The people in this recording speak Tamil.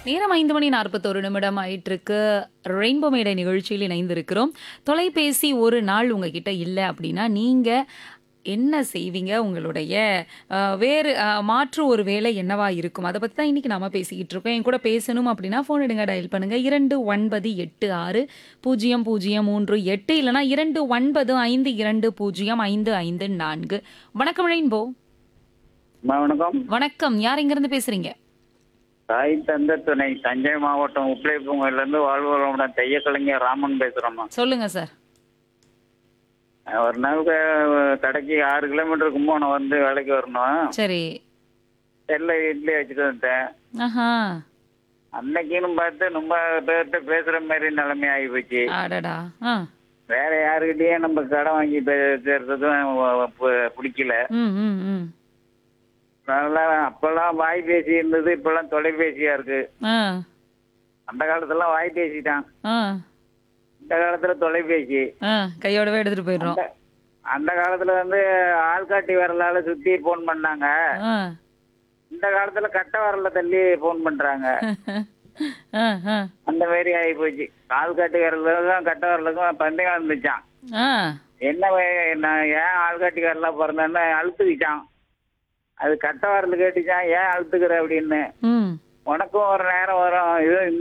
நேரம் ஐந்து மணி நாற்பத்தொரு நிமிடம் ஆயிட்டு இருக்கு ரெயின்போ மேடை நிகழ்ச்சியில் இணைந்திருக்கிறோம் தொலைபேசி ஒரு நாள் உங்ககிட்ட இல்லை அப்படின்னா நீங்க என்ன செய்வீங்க உங்களுடைய அஹ், வேறு அஹ், மாற்று ஒரு வேலை என்னவா இருக்கும் அதை பத்தி தான் இன்னைக்கு நாம பேசிக்கிட்டு இருக்கோம் என் கூட பேசணும் அப்படின்னா ஃபோன் எடுங்க டயல் பண்ணுங்க இரண்டு ஒன்பது எட்டு ஆறு பூஜ்ஜியம் பூஜ்ஜியம் மூன்று எட்டு இல்லைனா இரண்டு ஒன்பது ஐந்து இரண்டு பூஜ்ஜியம் ஐந்து ஐந்து நான்கு வணக்கம் ரெயின்போ அம்மா, வணக்கம் வணக்கம் யார் இங்கிருந்து பேசுறீங்க தாய் தந்த துணை தஞ்சை மாவட்டம் உப்பிளைப்பூங்கல்ல இருந்து வாழ்வளமுடன் தைய கலைஞர் ராமன் பேசுறோம்மா சொல்லுங்க சார் அஹ் ஒரு நாள் க- கடைக்கு ஆறு கிலோமீட்டர் கும்போணம் வந்து வேலைக்கு வரணும் சரி செல்ல இட்லி வச்சுட்டு வந்துட்டேன் ஆஹா அன்னைக்குன்னு பார்த்து ரொம்ப பேர்கிட்ட பேசுற மாதிரி நிலைமை ஆகி போச்சு அடடா ஆ வேற யாருக்கிட்டயும் நம்ம கடன் வாங்கி பேசுறதும் பு- பிடிக்கல ம் ம் ம் அதனால அப்பெல்லாம் வாய்பேசி இருந்தது இப்பெல்லாம் தொலைபேசியா இருக்கு ஆ அந்த காலத்துல வாய் பேசிட்டான் ஆ இந்த காலத்துல தொலைபேசி ஆ கையோடவே எடுத்துட்டு போயிடுறோம் அந்த- அந்த காலத்துல வந்து ஆள்காட்டி விரலால சுத்தி போன் பண்ணாங்க ஆ இந்த காலத்துல கட்ட விரல தள்ளி போன் பண்றாங்க ஆ ஆ அந்த மாதிரி ஆகி போச்சு ஆள்காட்டி விரலுக்கும் கட்ட விரலுக்கும் பந்தயம் இருந்துச்சான் ஆ என்ன வே- நான் ஏன் ஆள்காட்டி விரலா பிறந்தேன்னு அழுத்துக்கிச்சான் அது கட்ட விரல் கேட்டுச்சான் ஏன் அழுத்துக்கிற அப்படின்னு ம் உனக்கும் ஒரு நேரம் வரும் இது